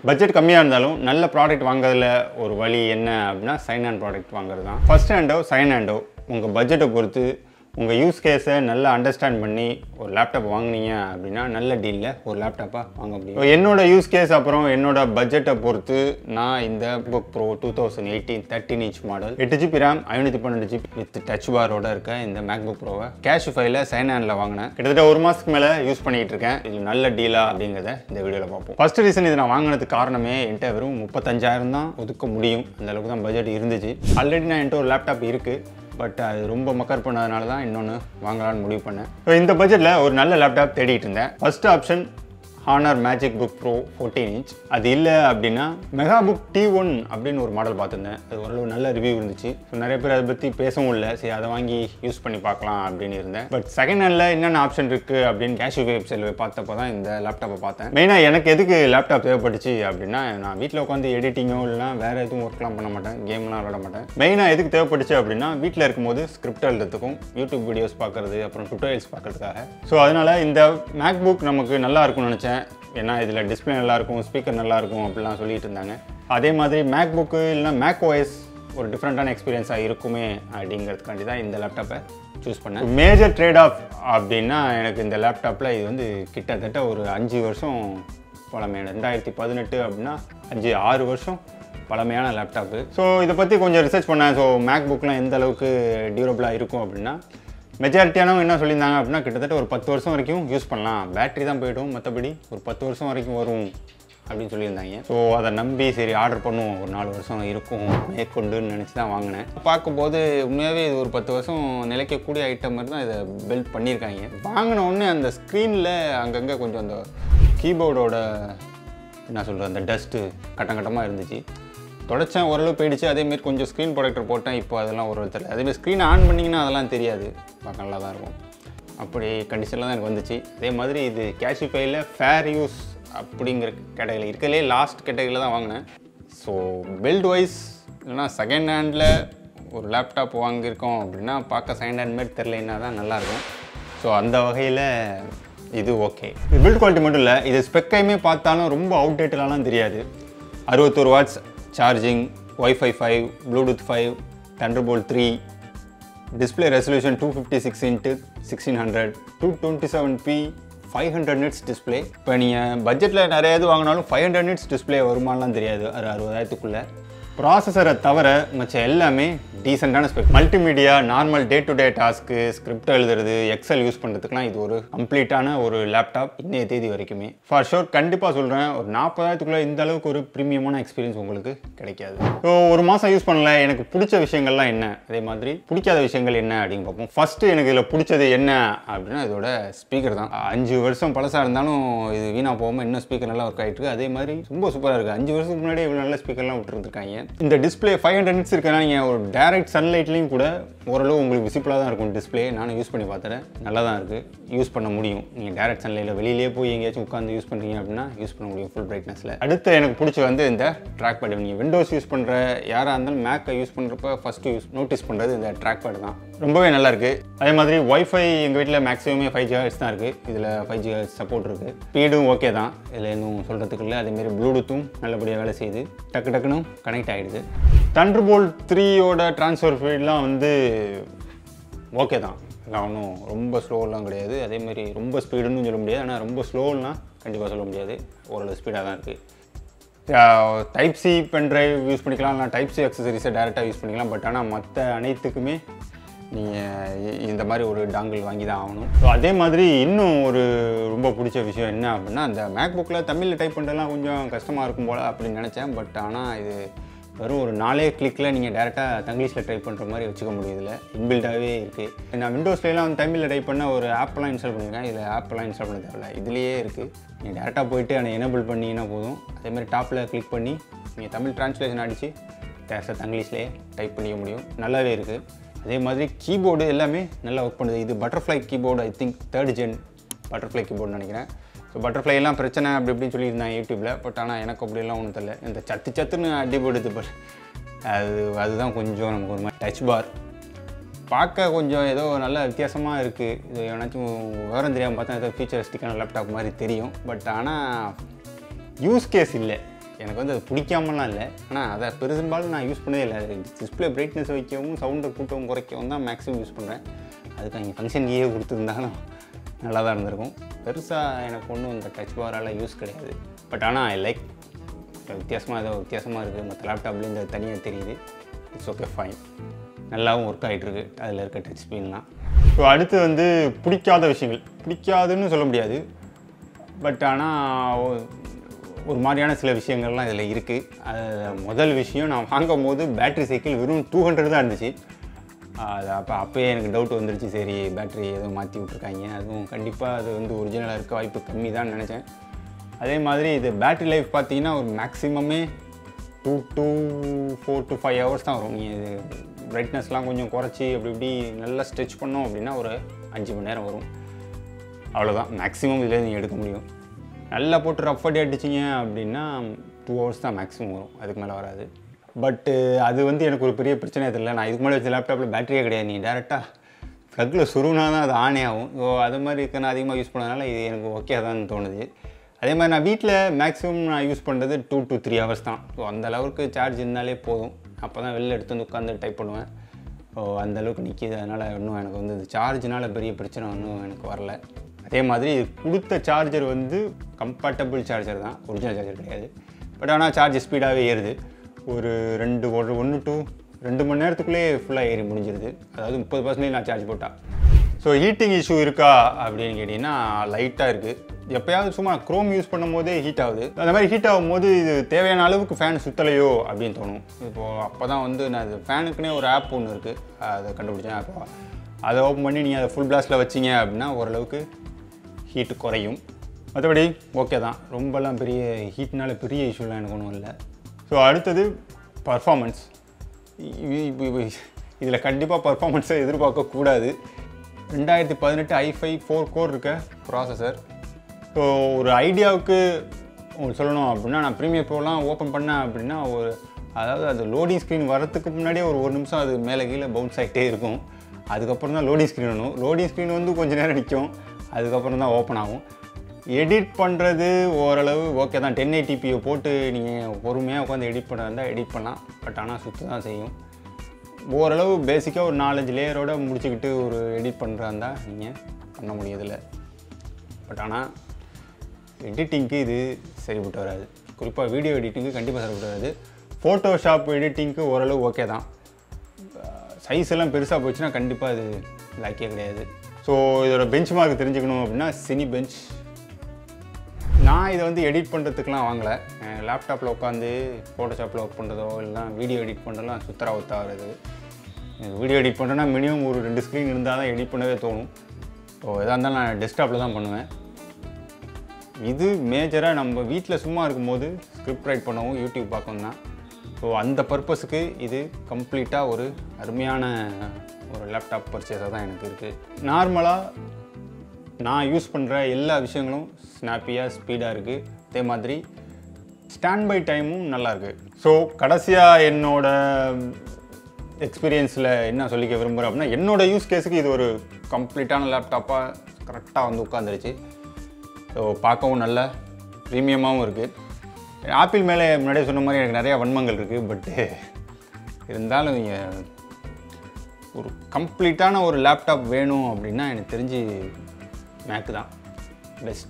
budget கம்மியாக இருந்தாலும் நல்ல ப்ராடக்ட் வாங்குறதுல ஒரு வழி என்ன அப்படின்னா செகண்ட் ஹேண்ட் ப்ராடக்ட் வாங்குறது தான் ஃபஸ்ட் ஹேண்டோ செகண்ட் ஹேண்டோ உங்கள் பட்ஜெட்டை பொறுத்து உங்கள் யூஸ் கேஸை நல்லா அண்டர்ஸ்டாண்ட் பண்ணி ஒரு லேப்டாப் வாங்குனீங்க அப்படின்னா நல்ல டீலில் ஒரு லேப்டாப்பாக வாங்க முடியும் என்னோட யூஸ் கேஸ் அப்புறம் என்னோட பட்ஜெட்டை பொறுத்து நான் இந்த book pro two thousand eighteen thirteen inch model எட்டு ஜிபி ரேம் ஐநூற்றி பன்னெண்டு ஜிபி வித் டச் பாரோட இருக்க இந்த மேக்புக் ப்ரோவை கேஷ் ஃபைல செகண்ட் ஹேண்டில் வாங்கினேன் கிட்டத்தட்ட ஒரு மாதத்துக்கு மேலே யூஸ் பண்ணிகிட்டு இருக்கேன் இது நல்ல டீலா அப்படிங்கிறத இந்த வீடியோவில் பார்ப்போம் ஃபர்ஸ்ட் ரீசன் இது நான் வாங்கினதுக்கு காரணமே என்கிட்ட வெறும் முப்பத்தஞ்சாயிரம் தான் ஒதுக்க முடியும் அந்த அளவுக்கு தான் பட்ஜெட் இருந்துச்சு ஆல்ரெடி நான் என்கிட்ட ஒரு லேப்டாப் இருக்குது பட் அது ரொம்ப மக்கர் பண்ணதுனால தான் இன்னொன்று வாங்கலாம்னு முடிவு பண்ணேன் ஸோ இந்த பட்ஜெட்டில் ஒரு நல்ல லேப்டாப் தேடிட்டு இருந்தேன் first option Honor Magic Book Pro fourteen inch அது இல்லை அப்படின்னா மெகா புக் டி ஒன் அப்படின்னு ஒரு மாடல் பார்த்துருந்தேன் அது ஓரளவு நல்ல ரிவ்யூ இருந்துச்சு ஸோ நிறைய பேர் அதை பற்றி பேசவும் இல்லை சரி அதை வாங்கி யூஸ் பண்ணி பார்க்கலாம் அப்படின்னு இருந்தேன் பட் செகண்ட் ஹேண்டில் என்னென்ன ஆப்ஷன் இருக்குது அப்படின்னு கேஷ் வெப்சைட்டில் பார்த்தப்போ தான் இந்த லேப்டாப்பை பார்த்தேன் மெயினாக எனக்கு எதுக்கு லேப்டாப் தேவைப்பட்டுச்சு அப்படின்னா நான் வீட்டில் உட்காந்து எடிட்டிங்கோ இல்லைனா வேறு எதுவும் ஒர்க்லாம் பண்ண மாட்டேன் கேம்லாம் விளாட மாட்டேன் மெயினாக எதுக்கு தேவைப்பட்டுச்சு அப்படின்னா வீட்டில் இருக்கும்போது ஸ்கிரிப்ட் எழுதுறதுக்கும் யூடியூப் வீடியோஸ் பார்க்குறது அப்புறம் டுட்டோரியல்ஸ் பார்க்கறதுக்காக ஸோ அதனால் இந்த மேக் புக் நமக்கு நல்லா இருக்கும்னு நினச்சேன் ஏன்னா இதில் டிஸ்பிளே நல்லாயிருக்கும் ஸ்பீக்கர் நல்லாயிருக்கும் அப்படிலாம் சொல்லிட்டு இருந்தாங்க அதே மாதிரி மேக் புக்கு இல்லைனா மேக் ஓஎஸ் ஒரு டிஃப்ரெண்ட்டான எக்ஸ்பீரியன்ஸாக இருக்குமே அப்படிங்கிறதுக்காண்டி தான் இந்த லேப்டாப்பை சூஸ் பண்ணேன் மேஜர் ட்ரேட் ஆஃப் அப்படின்னா எனக்கு இந்த லேப்டாப்பில் இது வந்து கிட்டத்தட்ட ஒரு அஞ்சு வருஷம் பழமையான ரெண்டாயிரத்தி பதினெட்டு அப்படின்னா அஞ்சு ஆறு வருஷம் பழமையான லேப்டாப்பு ஸோ இதை பற்றி கொஞ்சம் ரிசர்ச் பண்ணேன் ஸோ மேக் புக்லாம் எந்த அளவுக்கு டியூரபிளாக இருக்கும் அப்படின்னா மெஜாரிட்டியானவங்க என்ன சொல்லியிருந்தாங்க அப்படின்னா கிட்டத்தட்ட ஒரு பத்து வருஷம் வரைக்கும் யூஸ் பண்ணலாம் பேட்டரி தான் போய்டும் மற்றபடி ஒரு பத்து வருஷம் வரைக்கும் வரும் அப்படின்னு சொல்லியிருந்தாங்க ஸோ அதை நம்பி சரி ஆர்டர் பண்ணுவோம் ஒரு நாலு வருஷம் இருக்கும் மேற்கொண்டுன்னு நினச்சி தான் வாங்கினேன் பார்க்கும்போது உண்மையாகவே இது ஒரு பத்து வருஷம் நிலைக்கக்கூடிய ஐட்டம் மாதிரி தான் இதை பில்ட் பண்ணியிருக்காங்க வாங்கின உடனே அந்த ஸ்க்ரீனில் அங்கங்கே கொஞ்சம் அந்த கீபோர்டோட என்ன சொல்கிறது அந்த டஸ்ட்டு கட்டம் கட்டமாக இருந்துச்சு தொடச்சேன் ஓரளவு போயிடுச்சு அதேமாரி கொஞ்சம் ஸ்க்ரீன் ப்ரொடக்டர் போட்டேன் இப்போ அதெல்லாம் ஒரு தெரியல அதேமாதிரி ஸ்க்ரீன் ஆன் பண்ணிங்கன்னா அதெல்லாம் தெரியாது பார்க்க நல்லா தான் இருக்கும் அப்படி கண்டிஷனில் தான் எனக்கு வந்துச்சு அதே மாதிரி இது கேஷிஃபைல ஃபேர் யூஸ் அப்படிங்கிற கேட்டகரியில் இருக்கலே லாஸ்ட் கேட்டகரியில் தான் வாங்கினேன் ஸோ பில்ட் வைஸ் இல்லைனா செகண்ட் ஹேண்டில் ஒரு லேப்டாப் வாங்கியிருக்கோம் அப்படின்னா பார்க்க செகண்ட் ஹேண்ட் மாதிரி தெரிலன்னா தான் நல்லாயிருக்கும் ஸோ அந்த வகையில் இது ஓகே இது பில்ட் குவாலிட்டி மட்டும் இல்லை இது ஸ்பெக்கையுமே பார்த்தாலும் ரொம்ப அவுடேட்டடாலாம் தெரியாது அறுபத்தொரு watts charging WiFi five Bluetooth five Thunderbolt three display resolution two fifty six into sixteen hundred two twenty seven P five hundred nits display இப்போ நீங்கள் பட்ஜெட்டில் நிறைய இது வாங்கினாலும் ஃபைவ் ஹண்ட்ரட் நிட்ஸ் டிஸ்பிளே வருமானலாம் தெரியாது ஒரு அறுபதாயிரத்துக்குள்ளே ப்ராசஸரை தவிர மற்ற எல்லாமே டீசெண்டான spec multimedia normal day to day task script எழுதுறது எக்ஸல் யூஸ் பண்ணுறதுக்குலாம் இது ஒரு கம்ப்ளீட்டான ஒரு லேப்டாப் இன்னைய தேதி வரைக்குமே ஃபார் ஷோர் கண்டிப்பாக சொல்கிறேன் ஒரு நாற்பதாயிரத்துக்குள்ளே இந்த அளவுக்கு ஒரு ப்ரீமியமான எக்ஸ்பீரியன்ஸ் உங்களுக்கு கிடைக்காது ஸோ ஒரு மாதம் யூஸ் பண்ணல எனக்கு பிடிச்ச விஷயங்கள்லாம் என்ன அதே மாதிரி பிடிக்காத விஷயங்கள் என்ன அப்படின்னு பார்ப்போம் ஃபஸ்ட்டு எனக்கு இதில் பிடிச்சது என்ன அப்படின்னா இதோட ஸ்பீக்கர் தான் அஞ்சு வருஷம் பழசாக இருந்தாலும் இது வீணாக போகாமல் இன்னும் ஸ்பீக்கர் நல்லா ஒர்க் ஆகிட்டு இருக்கு அதே மாதிரி ரொம்ப சூப்பராக இருக்குது அஞ்சு வருஷத்துக்கு முன்னாடி இவ்வளோ நல்ல ஸ்பீக்கர்லாம் விட்டுருந்துருக்காங்க இந்த டிஸ்பிளே ஃபைவ் ஹண்ட்ரட் நிட்ஸ் இருக்கனா நீங்கள் ஒரு டேரக்ட் சன்லைட்லேயும் கூட ஓரளவு உங்களுக்கு விசிபிளாக தான் இருக்கும் டிஸ்பிளே நானும் யூஸ் பண்ணி பார்த்துறேன் நல்லா தான் இருக்குது யூஸ் பண்ண முடியும் நீங்கள் டேரக்ட் சன்லைட்டில் வெளியிலே போய் எங்கேயாச்சும் உட்காந்து யூஸ் பண்ணுறீங்க அப்படின்னா யூஸ் பண்ண முடியும் ஃபுல் பிரைட்னஸில் அடுத்து எனக்கு பிடிச்ச வந்து இந்த ட்ராக் பேட் நீங்கள் விண்டோஸ் யூஸ் பண்ணுற யாராக இருந்தாலும் மேக்கை யூஸ் பண்ணுறப்ப ஃபஸ்ட்டு யூஸ் நோட்டீஸ் பண்ணுறது இந்த ட்ராக் பேட் தான் ரொம்பவே நல்லா இருக்குது அதே மாதிரி ஒய்ஃபை எங்கள் வீட்டில் மேக்ஸிமமே ஃபைவ் ஜிஹெச் தான் இருக்குது இதில் ஃபைவ் ஜிஹெச் சப்போர்ட் இருக்குது ஸ்பீடும் ஓகே தான் இதில் எதுவும் சொல்கிறதுக்கு இல்லை அதேமாரி ப்ளூடூத்தும் நல்லபடியாக வேலை செய்யுது டக்கு டக்குன்னு கனெக்ட் ஆகிடுது தண்டர்போல்ட் த்ரீயோட ட்ரான்ஸ்ஃபர் ஸ்பீட்லாம் வந்து ஓகே தான் எல்லாம் ஒன்றும் ரொம்ப ஸ்லோலாம் கிடையாது அதேமாரி ரொம்ப ஸ்பீடுன்னு சொல்ல முடியாது ஆனால் ரொம்ப ஸ்லோலாம் கண்டிப்பாக சொல்ல முடியாது ஓரளவு ஸ்பீடாக தான் இருக்குது type C pen drive use பண்ணிக்கலாம் இல்லை டைப் சி அக்சசரிஸை டேரெக்டாக யூஸ் பண்ணிக்கலாம் பட் ஆனால் மற்ற அனைத்துக்குமே நீங்கள் இந்த மாதிரி ஒரு டாங்கிள் வாங்கி தான் ஆகணும் ஸோ அதே மாதிரி இன்னும் ஒரு ரொம்ப பிடிச்ச விஷயம் என்ன அப்படின்னா அந்த மேக் புக்கில் தமிழில் டைப் பண்ணுறதுலாம் கொஞ்சம் கஷ்டமாக இருக்கும் போல் அப்படின்னு நினச்சேன் பட் ஆனால் இது வெறும் ஒரு நாலே கிளிக்கில் நீங்கள் டேரெக்டாக தங்கிலீஷில் டைப் பண்ணுற மாதிரி வச்சுக்க முடியும் இதில் இன்பில்டாகவே இருக்குது நான் விண்டோஸ்லாம் வந்து தமிழில் டைப் பண்ண ஒரு ஆப்லாம் இன்ஸ்டால் பண்ணியிருக்கேன் இதில் ஆப்லாம் இன்ஸ்டால் பண்ண தேவையில்ல இதுலேயே இருக்குது நீங்கள் டேரெக்டாக போயிட்டு அதை எனபிள் பண்ணிங்கன்னா போதும் அதேமாதிரி டாப்பில் கிளிக் பண்ணி நீங்கள் தமிழ் ட்ரான்ஸ்லேஷன் அடித்து டேரக்டாக தங்கிலீஷ்லேயே டைப் பண்ணிக்க முடியும் நல்லாவே இருக்குது அதே மாதிரி கீபோர்டு எல்லாமே நல்லா ஒர்க் பண்ணுது இது butterfly keyboard I think third gen butterfly keyboard நினைக்கிறேன் ஸோ பட்டர்ஃப்ளை எல்லாம் பிரச்சனை அப்படி இப்படின்னு சொல்லியிருந்தாங்க யூடியூப்பில் பட் ஆனால் எனக்கு அப்படியெல்லாம் ஒன்றும் தெரியல இந்த சத்து சத்துன்னு அடிபடுது பட் அது அதுதான் கொஞ்சம் நமக்கு ஒரு மாதிரி டச் பார் பார்க்க கொஞ்சம் ஏதோ நல்ல வித்தியாசமாக இருக்குது இது ஏன்னாச்சும் விவரம் தெரியாமல் பார்த்தா ஏதோ ஃபியூச்சரிஸ்டிக்கான லேப்டாப் மாதிரி தெரியும் பட் ஆனால் யூஸ் கேஸ் இல்லை எனக்கு வந்து அது பிடிக்காமலாம் இல்லை ஆனால் அதை பெரும்பாலும் நான் யூஸ் பண்ணதே இல்லை டிஸ்பிளே பிரைட்னஸ் வைக்கவும் சவுண்டை கூட்டவும் குறைக்கவும் தான் மேக்ஸிமம் யூஸ் பண்ணுறேன் அதுக்கு அவங்க ஃபங்க்ஷன் கீயே கொடுத்துருந்தாலும் நல்லா தான் இருந்திருக்கும் பெருசாக எனக்கு ஒன்றும் இந்த டச் பாரால் யூஸ் கிடையாது பட் ஆனால் ஐ லைக் வித்தியாசமாக ஏதோ வித்தியாசமாக இருக்குது மற்ற லேப்டாப்லேயும் இந்த தனியாக தெரியுது இட்ஸ் ஓகே ஃபைன் நல்லாவும் ஒர்க் ஆகிட்டு இருக்கு அதில் இருக்க டச் ஸ்க்ரீன்லாம் ஸோ அடுத்து வந்து பிடிக்காத விஷயங்கள் பிடிக்காதுன்னு சொல்ல முடியாது பட் ஆனால் ஒரு மாதிரியான சில விஷயங்கள்லாம் இதில் இருக்குது அது முதல் விஷயம் நான் வாங்கும் போது பேட்ரி சைக்கிள் வெறும் டூ ஹண்ட்ரட் தான் இருந்துச்சு அது அப்போ அப்போயே எனக்கு டவுட் வந்துருச்சு சரி பேட்ரி எதுவும் மாற்றி விட்ருக்காங்க அதுவும் கண்டிப்பாக அது வந்து ஒரிஜினலாக இருக்க வாய்ப்பு கம்மி தான் நினச்சேன் அதே மாதிரி இது பேட்ரி லைஃப் பார்த்தீங்கன்னா ஒரு மேக்ஸிமமே two two four to five hours தான் வரும் நீங்கள் இது பிரைட்னஸ்லாம் கொஞ்சம் குறைச்சி அப்படி இப்படி நல்லா ஸ்ட்ரெச் பண்ணோம் அப்படின்னா ஒரு அஞ்சு மணி நேரம் வரும் அவ்வளோதான் மேக்ஸிமம் இதில் நீங்கள் எடுக்க முடியும் நல்லா போட்டு ரஃப் அடி அடிச்சிங்க அப்படின்னா டூ ஹவர்ஸ் தான் மேக்ஸிமம் வரும் அதுக்கு மேலே வராது பட்டு அது வந்து எனக்கு ஒரு பெரிய பிரச்சனை தெரியல நான் இதுக்கு முன்னாடி வச்ச லேப்டாப்பில் பேட்டரியே கிடையாது நீ டேரெக்டாக ப்ளக்கில் சுருனா தான் அது ஆனே ஆகும் ஸோ அது மாதிரி இருக்க நான் அதிகமாக யூஸ் பண்ணதுனால இது எனக்கு ஓகே தான் தோணுது அதே மாதிரி நான் வீட்டில் மேக்ஸிமம் நான் யூஸ் பண்ணுறது டூ டு த்ரீ ஹவர்ஸ் தான் ஸோ அந்த அளவுக்கு சார்ஜ் இருந்தாலே போதும் அப்போ தான் வெளில எடுத்து வந்து உட்காந்து டைப் பண்ணுவேன் ஸோ அந்த அளவுக்கு நிற்கிது அதனால் இன்னும் எனக்கு வந்து இந்த சார்ஜ்னால பெரிய பிரச்சனை ஒன்றும் எனக்கு வரல அதே மாதிரி இது கொடுத்த சார்ஜர் வந்து கம்பேட்டபிள் சார்ஜர் தான் ஒரிஜினல் சார்ஜர் கிடையாது பட் ஆனால் சார்ஜ் ஸ்பீடாகவே ஏறுது ஒரு ரெண்டு ஒரு ஒன்று டூ ரெண்டு மணி நேரத்துக்குள்ளேயே ஃபுல்லாக ஏறி முடிஞ்சிருது அதாவது முப்பது பர்சன்டேஜ் நான் சார்ஜ் போட்டேன் ஸோ ஹீட்டிங் இஷ்யூ இருக்கா அப்படின்னு கேட்டிங்கன்னா லைட்டாக இருக்குது எப்போயாவது சும்மா க்ரோம் யூஸ் பண்ணும் போதே ஹீட் ஆகுது அந்த மாதிரி ஹீட் ஆகும் போது இது தேவையான அளவுக்கு ஃபேன் சுத்தலையோ அப்படின்னு தோணும் இப்போது அப்போ தான் வந்து நான் இது ஃபேனுக்குனே ஒரு ஆப் ஒன்று இருக்குது அதை கண்டுபிடிச்சேன் அப்போ அதை ஓப்பன் பண்ணி நீங்கள் அதை ஃபுல் பிளாஸ்ட்டில் வச்சிங்க அப்படின்னா ஓரளவுக்கு ஹீட்டு குறையும் மற்றபடி ஓகே தான் ரொம்பலாம் பெரிய ஹீட்னால பெரிய இஷ்யூலாம் எனக்கு ஒன்றும் இல்லை ஸோ அடுத்தது பர்ஃபார்மன்ஸ் இதில் கண்டிப்பாக பர்ஃபார்மன்ஸை எதிர்பார்க்கக்கூடாது ரெண்டாயிரத்தி பதினெட்டு ஐஃபை ஃபோர் கோர் இருக்க ப்ராசஸர் ஸோ ஒரு ஐடியாவுக்கு உங்களுக்கு சொல்லணும் அப்படின்னா நான் ப்ரீமியர் ப்ரோலாம் ஓப்பன் பண்ணேன் அப்படின்னா ஒரு அதாவது அது லோடிங் ஸ்க்ரீன் வரதுக்கு முன்னாடியே ஒரு ஒரு நிமிஷம் அது மேலே கீழே பவுன்ஸ் ஆகிட்டே இருக்கும் அதுக்கப்புறம் தான் லோடிங் ஸ்க்ரீன் வேணும் லோடிங் ஸ்க்ரீன் வந்து கொஞ்சம் நேரம் நிற்கும் அதுக்கப்புறம் தான் ஓப்பன் ஆகும் எடிட் பண்ணுறது ஓரளவு ஓகே தான் டென் ஐடிபியை போட்டு நீங்கள் பொறுமையாக உட்காந்து எடிட் பண்ண இருந்தால் எடிட் பண்ணலாம் பட் ஆனால் சுற்று தான் செய்யும் ஓரளவு பேசிக்காக ஒரு நாலஞ்சு லேயரோட முடிச்சுக்கிட்டு ஒரு எடிட் பண்ணுறா இருந்தால் நீங்கள் பண்ண முடியதில்லை பட் ஆனால் எடிட்டிங்க்கு இது சரிப்பட்டு வராது குறிப்பாக வீடியோ எடிட்டிங்க்கு கண்டிப்பாக சரிப்பட்டு வராது ஃபோட்டோஷாப் எடிட்டிங்க்கு ஓரளவு ஓகே தான் சைஸ் எல்லாம் பெருசாக போச்சுன்னா கண்டிப்பாக அது லாக்கே கிடையாது ஸோ இதோட பெஞ்ச் மார்க் தெரிஞ்சுக்கணும் அப்படின்னா சினி பெஞ்ச் நான் இதை வந்து எடிட் பண்ணுறதுக்குலாம் வாங்கலை லேப்டாப்பில் உட்காந்து ஃபோட்டோஷாப்பில் ஒர்க் பண்ணுறதோ இல்லைனா வீடியோ எடிட் பண்ணுறதுலாம் சுத்தரா ஒத்தாகிறது வீடியோ எடிட் பண்ணுறேன்னா மினிமம் ஒரு ரெண்டு ஸ்க்ரீன் இருந்தால் தான் எடிட் பண்ணவே தோணும் ஸோ எதாக இருந்தாலும் நான் டெஸ்க்டாப்பில் தான் பண்ணுவேன் இது மேஜராக நம்ம வீட்டில் சும்மா இருக்கும்போது ஸ்கிரிப்ட் ரைட் பண்ணவும் யூடியூப் பார்க்கவும் தான் ஸோ அந்த பர்பஸுக்கு இது கம்ப்ளீட்டாக ஒரு அருமையான ஒரு லேப்டாப் பர்ச்சேஸாக தான் எனக்கு இருக்குது நார்மலாக நான் யூஸ் பண்ணுற எல்லா விஷயங்களும் ஸ்னாப்பியாக ஸ்பீடாக இருக்குது அதே மாதிரி ஸ்டாண்ட் பை டைமும் நல்லாயிருக்கு ஸோ கடைசியாக என்னோட எக்ஸ்பீரியன்ஸில் என்ன சொல்லிக்க விரும்புகிறேன் அப்படின்னா என்னோட யூஸ் கேஸுக்கு இது ஒரு கம்ப்ளீட்டான லேப்டாப்பாக கரெக்டாக வந்து உட்காந்துருச்சு ஸோ பார்க்கவும் நல்ல ப்ரீமியமாகவும் இருக்குது ஆப்பிள் மேலே முன்னாடியே சொன்ன மாதிரி எனக்கு நிறையா வன்மங்கள் இருக்குது பட்டு இருந்தாலும் நீங்கள் ஒரு கம்ப்ளீட்டான ஒரு லேப்டாப் வேணும் அப்படின்னா எனக்கு தெரிஞ்சு மேக்கு தான் best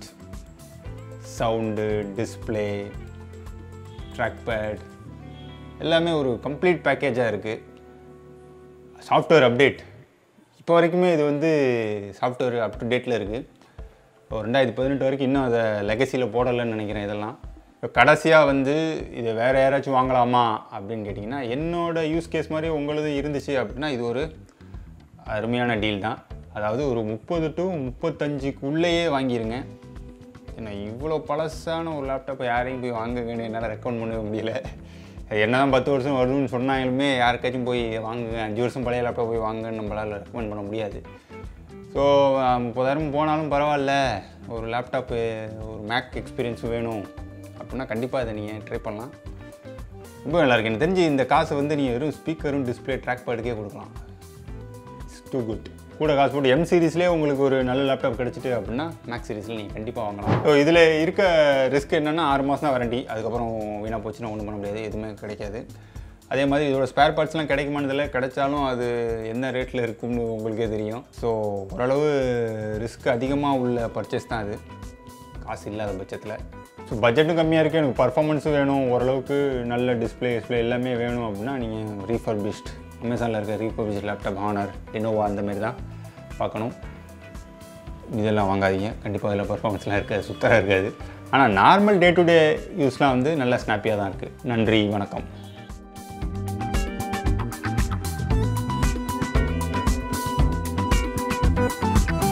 sound display track pad எல்லாமே ஒரு கம்ப்ளீட் பேக்கேஜாக இருக்குது சாஃப்ட்வேர் அப்டேட் இப்போ வரைக்குமே இது வந்து சாஃப்ட்வேர் அப் டு டேட்டில் இருக்குது இப்போ ரெண்டாயிரத்தி பதினெட்டு வரைக்கும் இன்னும் அதை லெகசியில் போடலைன்னு நினைக்கிறேன் இதெல்லாம் இப்போ கடைசியாக வந்து இதை வேறு யாராச்சும் வாங்கலாமா அப்படின்னு கேட்டிங்கன்னா என்னோட யூஸ் கேஸ் மாதிரி உங்களது இருந்துச்சு அப்படின்னா இது ஒரு அருமையான டீல் தான் அதாவது ஒரு முப்பது டு முப்பத்தஞ்சுக்குள்ளேயே வாங்கிடுங்க ஏன்னா இவ்வளோ பழசான ஒரு லேப்டாப்பை யாரையும் போய் வாங்குங்கன்னு என்னால் ரெக்கமெண்ட் பண்ணவே முடியல என்ன தான் பத்து வருஷம் வருதுன்னு சொன்னாலுமே யாருக்காச்சும் போய் வாங்குங்க அஞ்சு வருஷம் பழைய லேப்டாப் போய் வாங்குன்னு நம்மளால் ரெக்கமெண்ட் பண்ண முடியாது ஸோ முப்பதாயிரம் போனாலும் பரவாயில்ல ஒரு லேப்டாப்பு ஒரு மேக் எக்ஸ்பீரியன்ஸ் வேணும் அப்படின்னா கண்டிப்பாக அதை நீங்கள் ட்ரை பண்ணலாம் ரொம்ப நல்லா இருக்கு எனக்கு தெரிஞ்சு இந்த காசை வந்து நீங்கள் வெறும் ஸ்பீக்கரும் டிஸ்பிளே ட்ராக் பேடுக்கே கொடுக்கலாம் இட்ஸ் டூ குட் கூட காசு போட்டு எம் சீரிஸ்லேயே உங்களுக்கு ஒரு நல்ல லேப்டாப் கிடச்சிட்டு அப்படின்னா மேக்ஸ் சீரிஸில் நீங்கள் கண்டிப்பாக வாங்கலாம் ஸோ இதில் இருக்க ரிஸ்க் என்னென்னா ஆறு மாதம் தான் வாரண்டி அதுக்கப்புறம் வீணாக போச்சுன்னா ஒன்றும் பண்ண முடியாது எதுவுமே கிடைக்காது அதே மாதிரி இதோட ஸ்பேர் பார்ட்ஸ்லாம் கிடைக்குமானதில்ல கிடைச்சாலும் அது என்ன ரேட்டில் இருக்கும்னு உங்களுக்கே தெரியும் ஸோ ஓரளவு ரிஸ்க் அதிகமாக உள்ள பர்ச்சேஸ் தான் அது காசு இல்லாத பட்சத்தில் ஸோ பட்ஜெட்டும் கம்மியாக இருக்குது எனக்கு பர்ஃபார்மன்ஸும் வேணும் ஓரளவுக்கு நல்ல டிஸ்பிளே டிஸ்பிளே எல்லாமே வேணும் அப்படின்னா நீங்கள் ரீஃபர்பிஷ்ட் அமேசானில் இருக்க ரீஃபர்பிஷ்ட் லேப்டாப் ஹானர் லினோவா அந்த மாதிரி தான் பார்க்கணும் இதெல்லாம் வாங்காதீங்க கண்டிப்பாக அதில் பர்ஃபார்மன்ஸ்லாம் இருக்காது சுத்தராக இருக்காது ஆனால் நார்மல் டே டு டே யூஸ்லாம் வந்து நல்லா ஸ்னாப்பியாக தான் இருக்குது நன்றி வணக்கம்